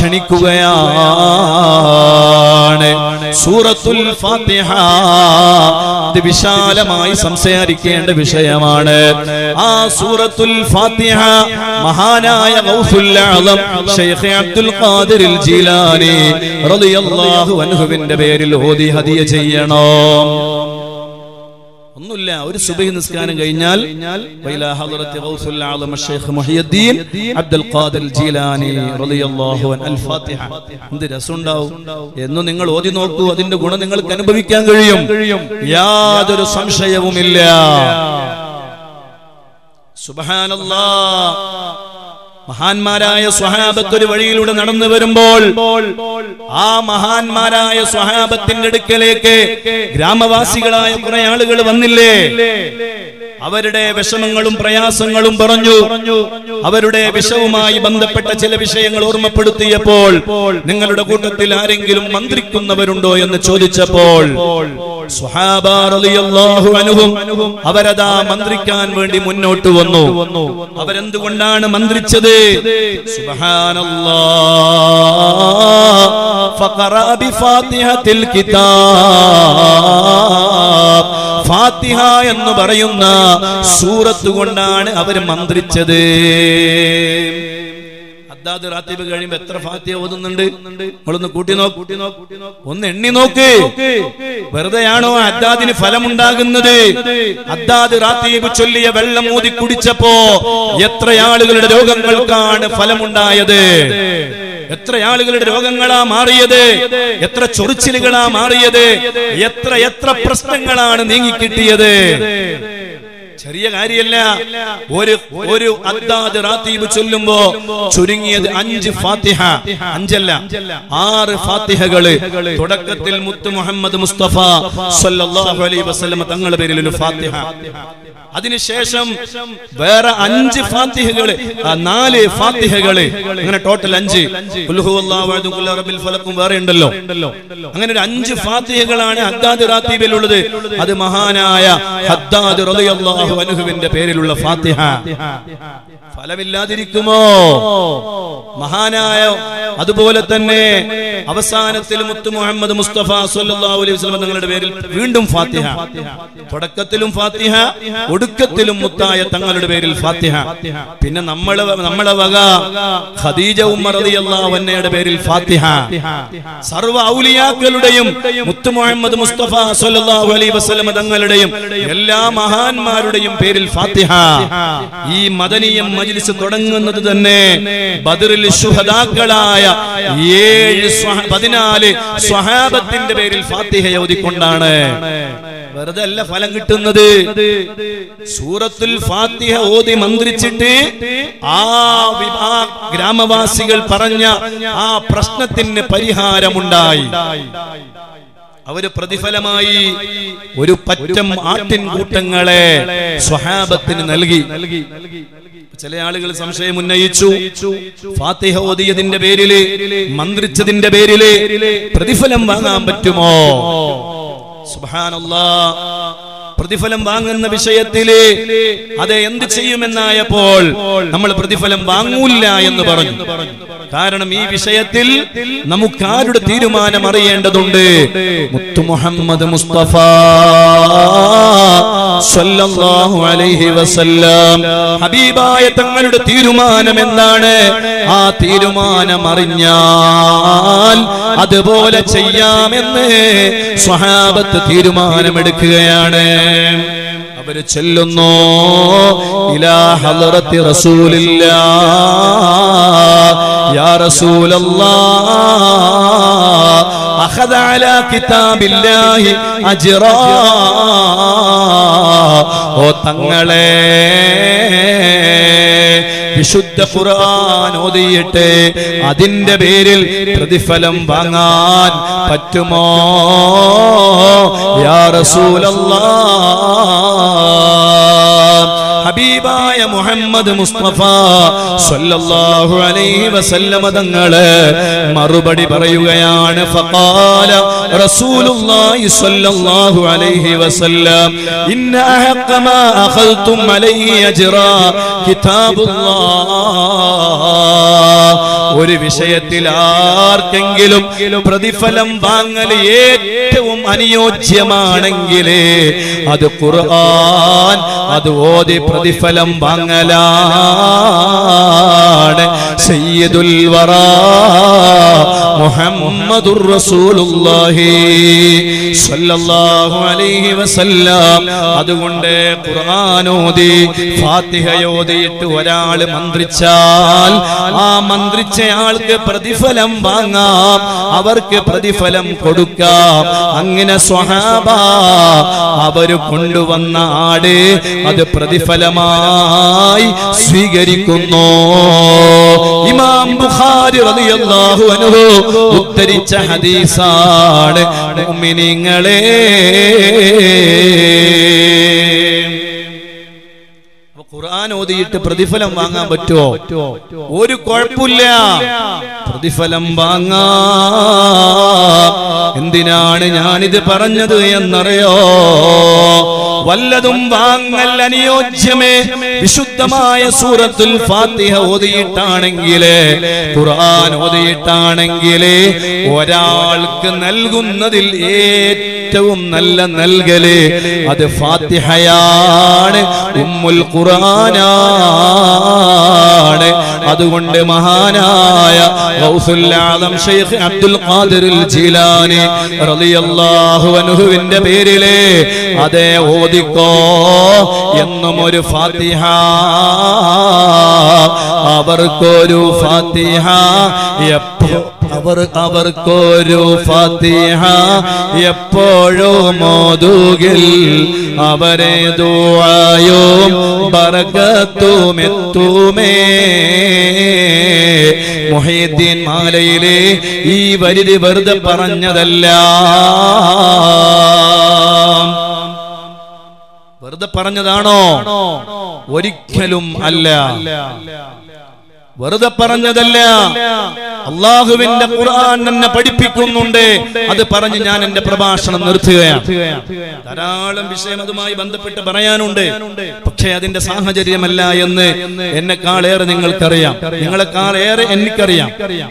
ക്ഷണിക്കുകയാണ് സൂറത്തുൽ ഫാത്തിഹ ഇത് വിശാലമായി സംസാരിക്കേണ്ട വിഷയമാണ് ആ സൂറത്തുൽ ഫാത്തിഹ മഹാനായ ഗൗസുൽ ആലം ഷെയ്ഖ് അബ്ദുൽ ഖാദിർ ജീലാനി റളിയല്ലാഹു അൻഹുവിന്റെ പേരിൽ ഓതി ഹദിയ ചെയ്യണം ഒന്നുമില്ല ഒരു സുബഹി നിസ്കാരം കഴിഞ്ഞാൽ വൈലാ ഹദ്റത്തി ഗൗസുൽ ആലം ഷെയ്ഖ് മുഹിയുദ്ദീൻ അബ്ദുൽ ഖാദിർ ജീലാനി റളിയല്ലാഹു അൻ അൽ ഫാത്തിഹ എന്ത് രസമുണ്ടാവും എന്നും നിങ്ങൾ ഓതി നോക്കൂ അതിന്റെ ഗുണം നിങ്ങൾക്ക് അനുഭവിക്കാൻ കഴിയും യാതൊരു സംശയവുമില്ല സുബ്ഹാനല്ലാഹ് മഹാന്മാരായ സ്വഹാബത്ത് ഒരു വഴിയിലൂടെ നടന്നു വരുമ്പോൾ ആ മഹാന്മാരായ സ്വഹാബത്തിന്റെ അടുക്കലേക്ക് ഗ്രാമവാസികളായ കുറെ ആളുകൾ വന്നില്ലേ അവരുടെ വിഷമങ്ങളും പ്രയാസങ്ങളും പറഞ്ഞു അവരുടെ വിഷവുമായി ബന്ധപ്പെട്ട ചില വിഷയങ്ങൾ ഓർമ്മപ്പെടുത്തിയപ്പോൾ നിങ്ങളുടെ കൂട്ടത്തിൽ ആരെങ്കിലും മന്ത്രിക്കുന്നവരുണ്ടോ എന്ന് ചോദിച്ചപ്പോൾ സ്വഹാബ റളിയല്ലാഹു അൻഹും അവരതാ മന്ത്രിക്കാൻ വേണ്ടി മുന്നോട്ട് വന്നു അവരെന്തുകൊണ്ടാണ് മന്ത്രിച്ചത് സുബ്ഹാനല്ലാഹ് ഫഖറ ബിഫാത്തിഹത്തിൽ കിതാബ് ഫാത്തിഹ എന്ന് പറയുന്ന സൂറത്ത് കൊണ്ടാണ് അവർ മന്ത്രിച്ചത് അദ്ദാദ് റാത്തീബ് കഴിയുമ്പോ എത്ര ഫാത്തിഹ ഓതുന്നുണ്ട് നമ്മളൊന്ന് കൂട്ടി നോക്ക് ഒന്ന് എണ്ണി നോക്ക് വെറുതെയാണോ അദ്ദാദിന് ഫലമുണ്ടാകുന്നത് അദ്ദാദ് റാത്തീബ് ചൊല്ലിയ വെള്ളം ഊതി കുടിച്ചപ്പോ എത്ര ആളുകളുടെ രോഗങ്ങൾക്കാണ് ഫലമുണ്ടായത് എത്ര ആളുകളുടെ രോഗങ്ങളാ മാറിയത് എത്ര ചൊറിച്ചിലുകളാ മാറിയത് എത്ര എത്ര പ്രശ്നങ്ങളാണ് നീങ്ങിക്കിട്ടിയത് ചെറിയ കാര്യമല്ല ഒരു ഒരു അദ്ദാദ് റാത്തീബ് ചൊല്ലുമ്പോ ചുരുങ്ങിയത് അഞ്ച് ഫാത്തിഹ അഞ്ചല്ല ആറ് ഫാത്തിഹകള് തുടക്കത്തിൽ മുത്ത് മുഹമ്മദ് മുസ്തഫ സല്ലല്ലാഹു അലൈഹി വസല്ലം തങ്ങളുടെ പേരിൽ ഒരു ഫാത്തിഹ അതിനുശേഷം വേറെ അഞ്ച് ഫാത്തിഹകള് ആ, നാല് ഫാത്തിഹകള് അങ്ങനെ ടോട്ടൽ അഞ്ച് ഖുൽ ഹുവല്ലാഹു അഹദ്, ഖുൽ റബ്ബിൽ ഫലക്കും വേറെ ഉണ്ടല്ലോ അങ്ങനെ ഒരു അഞ്ച് ഫാത്തിഹകളാണ് ഹദ്ദാദ് റാത്തീബിലുള്ളത് അത് മഹാനായ ഹദ്ദാദ് റളിയല്ലാഹു അൻഹുവിന്റെ പേരിലുള്ള ഫാത്തിഹ ഫലമില്ലാതിരിക്കുമോ മഹാനായ അതുപോലെ തന്നെ അവസാനത്തിൽ മുത്തു മുഹമ്മദ് മുസ്തഫ സല്ലല്ലാഹു അലൈഹി വസല്ലം തങ്ങളുടെ പേരിൽ വീണ്ടും ഫാത്തിഹ തുടക്കത്തിലും ഫാത്തിഹ ഒടുക്കത്തിലും മുത്തായ തങ്ങളുടെ പേരിൽ ഫാത്തിഹ പിന്നെ നമ്മളെ നമ്മളെ വക ഖദീജ ഉമ്മർ റളിയല്ലാഹു അൻഹയുടെ പേരിൽ ഫാത്തിഹ സർവ്വ ഔലിയാക്കളുടെയും മുത്തു മുഹമ്മദ് മുസ്തഫ സല്ലല്ലാഹു അലൈഹി വസല്ലം തങ്ങളുടെയും എല്ലാ മഹാന്മാരുടെയും പേരിൽ ഫാത്തിഹ ഈ മദനീയം മജ്ലിസ് തുടങ്ങുന്നത് തന്നെ ബദറിൽ ശുഹദാക്കളായ ഏഴ് സ്വഹ- പതിനാല് സ്വഹാബത്തിന്റെ പേരിൽ ഫാത്തിഹ ഓതിക്കൊണ്ടാണ് വെറുതെ അല്ല ഫലം കിട്ടുന്നത് സൂറത്തുൽ ഫാത്തിഹ ഓതി മന്ത്രിച്ചിട്ട് ആ വി- ആ ഗ്രാമവാസികൾ പറഞ്ഞ ആ പ്രശ്നത്തിന് പരിഹാരമുണ്ടായി അവര് പ്രതിഫലമായി ഒരു പറ്റം ആട്ടിൻകൂട്ടങ്ങളെ സ്വഹാബത്തിന് നൽകി ചില ആളുകൾ സംശയം ഉന്നയിച്ചു ഫാത്തിഹ ഓതിയതിന്റെ പേരില് മന്ത്രിച്ചതിന്റെ പേരില് പ്രതിഫലം വാങ്ങാൻ പറ്റുമോ സുബ്ഹാനല്ലാ പ്രതിഫലം വാങ്ങുന്ന വിഷയത്തില് അതെ എന്ത് ചെയ്യുമെന്നായപ്പോൾ നമ്മൾ പ്രതിഫലം വാങ്ങൂല്ല എന്ന് പറഞ്ഞു കാരണം ഈ വിഷയത്തിൽ നമുക്ക് ആരുടെ തീരുമാനം അറിയേണ്ടതുണ്ട് മുത്തു മുഹമ്മദ് മുസ്തഫ സല്ലല്ലാഹു അലൈഹി വസല്ലം ഹബീബായ തങ്ങളുടെ തീരുമാനം എന്താണ് ആ തീരുമാനം അറിഞ്ഞാൽ അതുപോലെ ചെയ്യാമെന്ന് സ്വഹാബത്ത് തീരുമാനമെടുക്കുകയാണ് അവര് ചെല്ലുന്നു ഇലാ ഹളറത്തി റസൂലില്ലാ യാ റസൂലല്ലാ അഖദ അലാ കിതാബില്ലാഹി അജ്റാ ഓ തങ്ങളെ വിശുദ്ധ ഖുർആൻ ഓതിയിട്ട് അതിന്റെ പേരിൽ പ്രതിഫലം വാങ്ങാൻ പറ്റുമോ യാ റസൂലല്ലാ ഹബീബായ മുഹമ്മദ് മുസ്തഫ സല്ലല്ലാഹു അലൈഹി വസല്ലമ തങ്ങള് മറുപടി പറയുകയാണ് ഫഖാല റസൂലുള്ളാഹി സ്വല്ലല്ലാഹു അലൈഹി വസല്ലം ഇന്ന അഹഖ മാ അഖൽതും അലൈഹി അജ്റാ കിതാബുല്ലാഹ് ഒരു വിഷയത്തിൽ ആർക്കെങ്കിലും പ്രതിഫലം വാങ്ങൽ ഏറ്റവും അനുയോജ്യമാണെങ്കിൽ അത് ഖുർആൻ അത് ഓതി പ്രതിഫലം വാങ്ങലാണ് സയ്യിദുൽ വറാ മുഹമ്മദുർ റസൂലുള്ളാഹി സ്വല്ലല്ലാഹു അലൈഹി വസല്ലം അതുകൊണ്ട് ഖുർആൻ ഓതി ഫാത്തിഹ ഓതിയിട്ട് ഒരാൾ മന്ത്രിച്ചാൽ ആ മന്ത്രിച്ചയാൾക്ക് പ്രതിഫലം വാങ്ങാം അവർക്ക് പ്രതിഫലം കൊടുക്കാം അങ്ങനെ സ്വഹാബ അവര് കൊണ്ടുവന്ന ആട് അത് പ്രതിഫലമായി സ്വീകരിക്കുന്നു ഇമാം ബുഖാരി റളിയല്ലാഹു അൻഹു ഉദ്ധരിച്ച ഹദീസാണ് മുഅ്മിനീങ്ങളെ അപ്പൊ ഖുർആൻ ഓതിയിട്ട് പ്രതിഫലം വാങ്ങാൻ പറ്റുമോ ഒരു കുഴപ്പമില്ല പ്രതിഫലം വാങ്ങാ എന്തിനാണ് ഞാനിത് പറഞ്ഞത് എന്നറിയോ വല്ലതും വാങ്ങൽ അനുയോജ്യമേ വിശുദ്ധമായ സൂറത്തുൽ ഫാത്തിഹ ഓതിയിട്ടാണെങ്കില് ഖുർആൻ ഓതിയിട്ടാണെങ്കില് ഒരാൾക്ക് നൽകുന്നതിൽ ഏറ്റവും നല്ല നൽകല് അത് ഫാത്തിഹയാണ് ഉമ്മുൽ ഖുർആനാണ് അതുകൊണ്ട് മഹാനായ ഗൗസുൽ ആദം ഷെയ്ഖ് അബ്ദുൽ ഖാദിറുൽ ജീലാനി റളിയല്ലാഹു അൻഹുവിന്റെ പേരിലെ അതേ ഓദിക്കോ എന്നും ഒരു ഫാത്തിഹ അവർക്കൊരു ഫാത്തിഹ എപ്പോ അവർ അവർക്കൊരു ഫാത്തിഹ എപ്പോഴും മോതുകിൽ അവരെ ദുആയും ബർക്കത്തും എത്തുമേ മുഹീദ്ദീൻ മാലയിലെ ഈ വരിതി വെറുതെ പറഞ്ഞതല്ല വെറുതെ പറഞ്ഞതാണോ ഒരിക്കലും അല്ല വെറുതെ പറഞ്ഞതല്ല അള്ളാഹുവിന്റെ ഖുർആൻ എന്നെ പഠിപ്പിക്കുന്നുണ്ട് അത് പറഞ്ഞ് ഞാൻ എന്റെ പ്രഭാഷണം നിർത്തുകയാണ് ധാരാളം വിഷയം അതുമായി ബന്ധപ്പെട്ട് പറയാനുണ്ട് പക്ഷേ അതിന്റെ സാഹചര്യമല്ല എന്ന് എന്നെക്കാളേറെ നിങ്ങൾക്കറിയാം നിങ്ങളെക്കാളേറെ എനിക്കറിയാം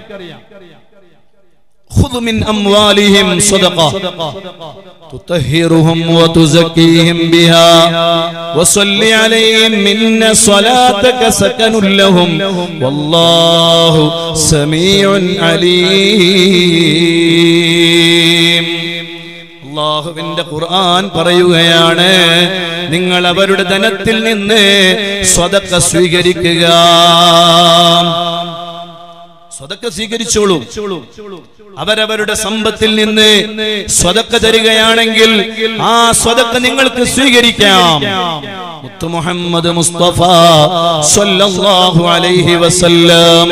خذ من أموالهم صدقة تطهرهم وتزكيهم بها وصل عليهم إن صلاتك سكن لهم والله سميع عليم അള്ളാഹുവിന്റെ ഖുർആൻ പറയുകയാണ് നിങ്ങൾ അവരുടെ ധനത്തിൽ നിന്ന് സ്വതക്ക സ്വീകരിക്കുക സ്വതക്ക സ്വീകരിച്ചോളൂ അവരവരുടെ സമ്പത്തിൽ നിന്ന് സ്വതക്ക തരികയാണെങ്കിൽ ആ സ്വതക്ക നിങ്ങൾക്ക് സ്വീകരിക്കാം മുത്തു മുഹമ്മദ് മുസ്തഫ സല്ലല്ലാഹു അലൈഹി വസല്ലം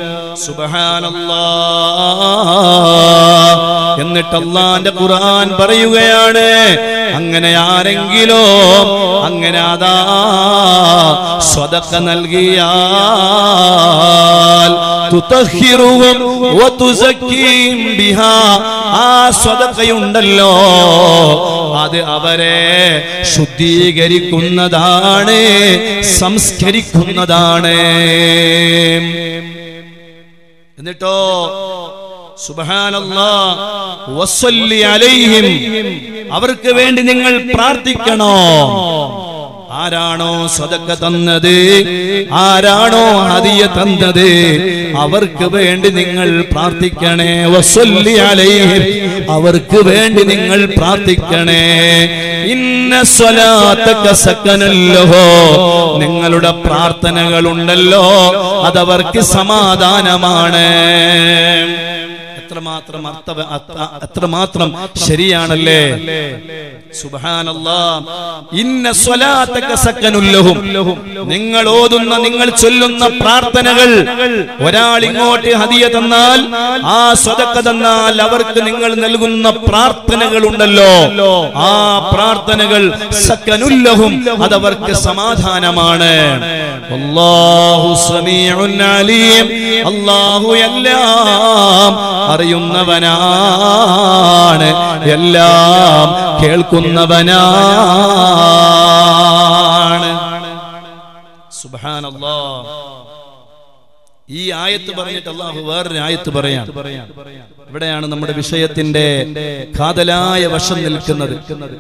സുബ്ഹാനല്ലാഹ് എന്നിട്ട് അള്ളാന്റെ ഖുർആൻ പറയുകയാണ് അങ്ങനെ ആരെങ്കിലോ അങ്ങനെ അതാ സ്വതക്ക നൽകിയാൽ തുതഹിറുഹും വതുസക്കീം ബിഹാ ആ സ്വതക്കയുണ്ടല്ലോ അത് അവരെ ശുദ്ധീകരിക്കുന്നതാണ് സംസ്കരിക്കുന്നതാണ് എന്നിട്ടോ സുബ്ഹാനല്ലാ വസ്സല്ലി അലൈഹിം അവർക്ക് വേണ്ടി നിങ്ങൾ പ്രാർത്ഥിക്കണോ ആരാണോ സ്വതക്ക തന്നത് ആരാണോ ഹദിയ തന്നത് അവർക്ക് വേണ്ടി നിങ്ങൾ പ്രാർത്ഥിക്കണേ വസ്വല്ലി അലൈഹിം അവർക്ക് വേണ്ടി നിങ്ങൾ പ്രാർത്ഥിക്കണേ ഇന്ന സ്വലാത്തക്ക സക്കനല്ലോ നിങ്ങളുടെ പ്രാർത്ഥനകളുണ്ടല്ലോ അതവർക്ക് സമാധാനമാണ് എത്രമാത്രം അർത്ഥ അത്ര- എത്രമാത്രം ശരിയാണല്ലേ സുബ്ഹാനല്ലാ ഇന്ന സ്വലാത്തക സക്കനുല്ലഹും നിങ്ങൾ ഓതുന്ന നിങ്ങൾ ചൊല്ലുന്ന പ്രാർത്ഥനകൾ ഒരാൾ ഇങ്ങോട്ട് ഹദിയ തന്നാൽ ആ സ്വതക്ക തന്നാൽ അവർക്ക് നിങ്ങൾ നൽകുന്ന പ്രാർത്ഥനകൾ ഉണ്ടല്ലോ ആ പ്രാർത്ഥനകൾ സക്കനുല്ലഹും അതവർക്ക് സമാധാനമാണ് അല്ലാഹു സമീഉൻ അലീം അല്ലാഹു എല്ലാം അറിയുന്നവനാണ് എല്ലാം കേൾക്കുന്നവനാണ് സുബ്ഹാനല്ലാ ഈ ആയത്ത് പറഞ്ഞിട്ട് അള്ളാഹു വേറൊരു ആയത്ത് പറയാം ഇവിടെയാണ് നമ്മുടെ വിഷയത്തിന്റെ കാതലായ വശം നിൽക്കുന്നത്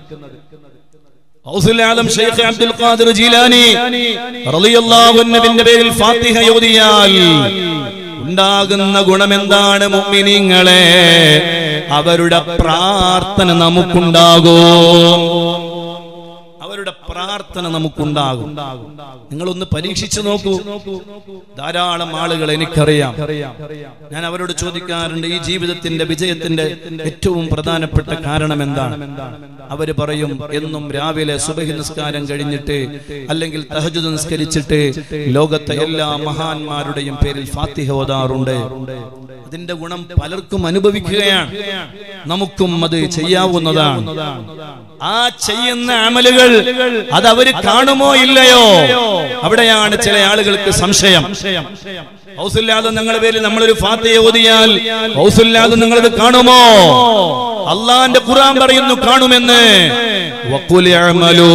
ഔസുൽ ആലം ഷെയ്ഖ് അബ്ദുൽ ഖാദിർ ജീലാനി റളിയല്ലാഹു അൻഹുവിന്റെ പേരിൽ ഫാത്തിഹ ഓതിയാൽ ഉണ്ടാകുന്ന ഗുണമെന്താണ് മുഅ്മിനീങ്ങളെ അവരുടെ പ്രാർത്ഥന നമുക്കുണ്ടാകും അവരുടെ പ്രാർത്ഥന നമുക്കുണ്ടാകും നിങ്ങളൊന്ന് പരീക്ഷിച്ചു നോക്കൂ ധാരാളം ആളുകൾ എനിക്കറിയാം ഞാൻ അവരോട് ചോദിക്കാറുണ്ട് ഈ ജീവിതത്തിന്റെ വിജയത്തിന്റെ ഏറ്റവും പ്രധാനപ്പെട്ട കാരണം എന്താണ് അവര് പറയും എന്നും രാവിലെ സുബഹി നിസ്കാരം കഴിഞ്ഞിട്ട് അല്ലെങ്കിൽ തഹജുദ് നിസ്കരിച്ചിട്ട് ലോകത്തെ എല്ലാ മഹാന്മാരുടെയും പേരിൽ ഫാത്തിഹ ഓതാറുണ്ട് അതിന്റെ ഗുണം പലർക്കും അനുഭവിക്കുകയാണ് നമുക്കും അത് ചെയ്യാവുന്നതാണ് ആ ചെയ്യുന്ന അമലുകൾ അത് അവര് കാണുമോ ഇല്ലയോ അവിടെയാണ് ചില ആളുകൾക്ക് സംശയം ഹൗസില്ലാതെ നിങ്ങളുടെ പേരിൽ നമ്മളൊരു ഫാത്തിയ ഓതിയാൽ ഹൗസില്ലാതെ നിങ്ങളത് കാണുമോ അള്ളാന്റെ ഖുർആൻ പറയുന്നു കാണുമെന്ന് വഖുൽ ഇഅ്മലൂ.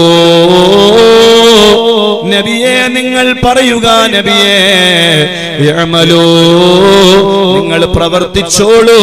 നബിയെ നിങ്ങൾ പറയുക നബിയെ ഇഅ്മലൂ. നിങ്ങൾ പ്രവർത്തിച്ചോളൂ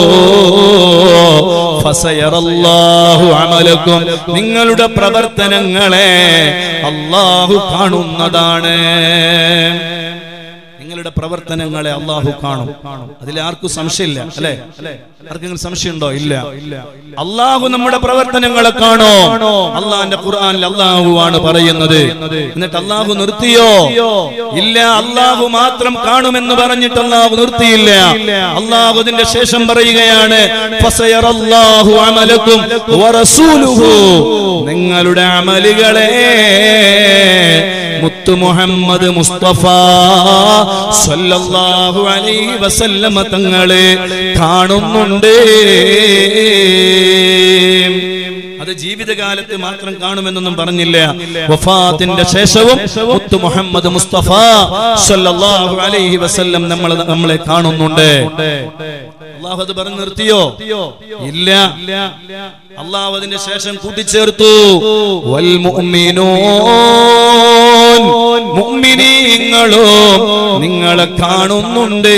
ഫസയറല്ലാഹു അമലക്കും നിങ്ങളുടെ പ്രവർത്തനങ്ങളെ അള്ളാഹു കാണുന്നതാണ് നിങ്ങളുടെ പ്രവർത്തനങ്ങളെ അള്ളാഹു കാണും അതിൽ ആർക്കും സംശയമില്ല അല്ലെ ആർക്കെങ്കിലും സംശയമുണ്ടോ ഇല്ല അള്ളാഹു നമ്മുടെ പ്രവർത്തനങ്ങളെ കാണോ അള്ളാഹിന്റെ ഖുർആനിൽ അള്ളാഹു ആണ് പറയുന്നത് എന്നിട്ട് അള്ളാഹു നിർത്തിയോ ഇല്ല അള്ളാഹു മാത്രം കാണുമെന്ന് പറഞ്ഞിട്ട് അള്ളാഹു നിർത്തിയില്ല അള്ളാഹു അതിന്റെ ശേഷം പറയുകയാണ് ഫസയറല്ലാഹു അമലക്കും വറസൂലുഹു നിങ്ങളുടെ അമലുകളെ മുത്തു മുഹമ്മദ് മുസ്തഫ സല്ലല്ലാഹു അലൈഹി വസല്ലമ തങ്ങളെ കാണുന്നുണ്ട് അത് ജീവിതകാലത്ത് മാത്രം കാണുമെന്നൊന്നും പറഞ്ഞില്ല വഫാത്തിന്റെ ശേഷവും മുത്തു മുഹമ്മദ് മുസ്തഫ സല്ലല്ലാഹു അലൈഹി വസല്ലം നമ്മൾ നമ്മളെ കാണുന്നുണ്ട് അള്ളാഹു അത് പറഞ്ഞു നിർത്തിയോ ഇല്ല അള്ളാഹു അതിന്റെ ശേഷം കൂട്ടിച്ചേർത്തു വൽ മുഅ്മിനൂൻ മുഅ്മിനീങ്ങളും നിങ്ങളെ കാണുന്നുണ്ട്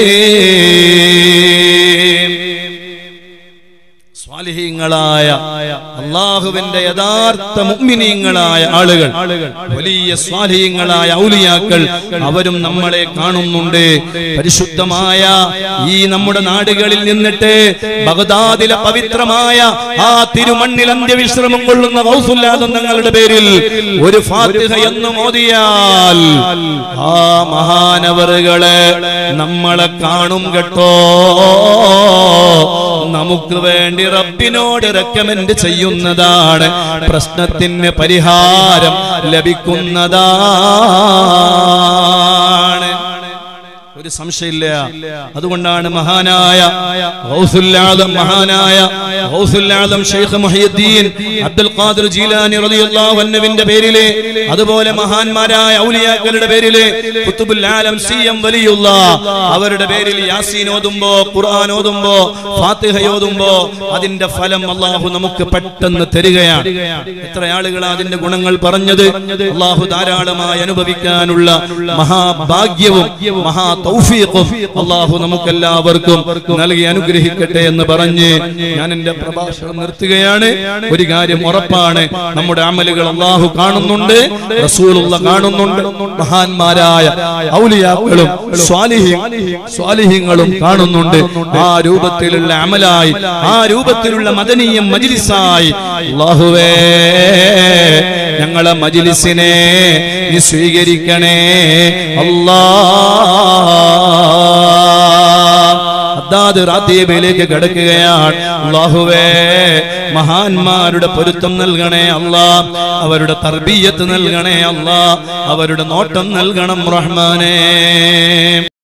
സ്വാലിഹീങ്ങളായ അള്ളാഹുവിന്റെ യഥാർത്ഥ മുഅ്മിനീങ്ങളായ ആളുകൾ വലിയ സ്വാലിഹീങ്ങളായ ഔലിയാക്കൾ അവരും നമ്മളെ കാണുന്നുണ്ട് പരിശുദ്ധമായ ഈ നമ്മുടെ നാടുകളിൽ നിന്നിട്ട് ബഗ്ദാദിലെ പവിത്രമായ ആ തിരുമണ്ണിൽ അന്ത്യവിശ്രമം കൊള്ളുന്ന ഗൗസുല്ലാദം തങ്ങളുടെ പേരിൽ ഒരു ഫാത്തിഹ എന്ന് മോദിയാൽ ആ മഹാനവറുകളെ നമ്മളെ കാണും കേട്ടോ നമുക്ക് വേണ്ടി റബ്ബിനോട് റെക്കമെൻഡ് ചെയ്യുന്നതാണ് പ്രശ്നത്തിന് പരിഹാരം ലഭിക്കുന്നതാണ് ഒരു സംശയമില്ല അതുകൊണ്ടാണ് മഹാനായ ഗൗസുല്ലാദം മഹാനായ ഗൗസുൽ ആദം ഷെയ്ഖ് മുഹിയുദ്ദീൻ അബ്ദുൽ ഖാദിർ ജീലാനി റളിയല്ലാഹു അൻഹുവിന്റെ പേരില് അതുപോലെ മഹാന്മാരായ ഔലിയാക്കളുടെ പേരില് കുത്തുബുൽ ആലം സി എം വലിയുള്ള അവരുടെ പേരിൽ യാസീൻ ഓതുമ്പോ ഖുർആൻ ഓതുമ്പോ ഫാത്തിഹ ഓതുമ്പോ അതിന്റെ ഫലം അള്ളാഹു നമുക്ക് പെട്ടെന്ന് തരികയാണ് എത്ര ആളുകളാ അതിന്റെ ഗുണങ്ങൾ പറഞ്ഞത് അള്ളാഹു ധാരാളമായി അനുഭവിക്കാനുള്ള മഹാഭാഗ്യവും മഹാ തൗഫീഖും അള്ളാഹു നമുക്കെല്ലാവർക്കും നൽകി അനുഗ്രഹിക്കട്ടെ എന്ന് പറഞ്ഞ് ഞാൻ എന്റെ പ്രഭാഷണം നിർത്തുകയാണ് ഒരു കാര്യം ഉറപ്പാണ് നമ്മുടെ അമലുകൾ അള്ളാഹു കാണുന്നുണ്ട് റസൂലുള്ള കാണുന്നുണ്ട് മഹാന്മാരായ ഔലിയാക്കളും സ്വാലിഹി സ്വാലിഹ്യങ്ങളും കാണുന്നുണ്ട് ആ രൂപത്തിലുള്ള അമലായി ആ രൂപത്തിലുള്ള മദനീയം മജിലിസായി അള്ളാഹുവേ ഞങ്ങളെ മജിലിസിനെ നീ സ്വീകരിക്കണേ അല്ലാ അദ്ദാദ് റാത്തീബിലേക്ക് കിടക്കുകയാണ് അള്ളാഹുവേ മഹാന്മാരുടെ പൊരുത്തം നൽകണേ അല്ലാ അവരുടെ തർബീയത്ത് നൽകണേ അല്ലാ അവരുടെ നോട്ടം നൽകണം റഹ്മാനേ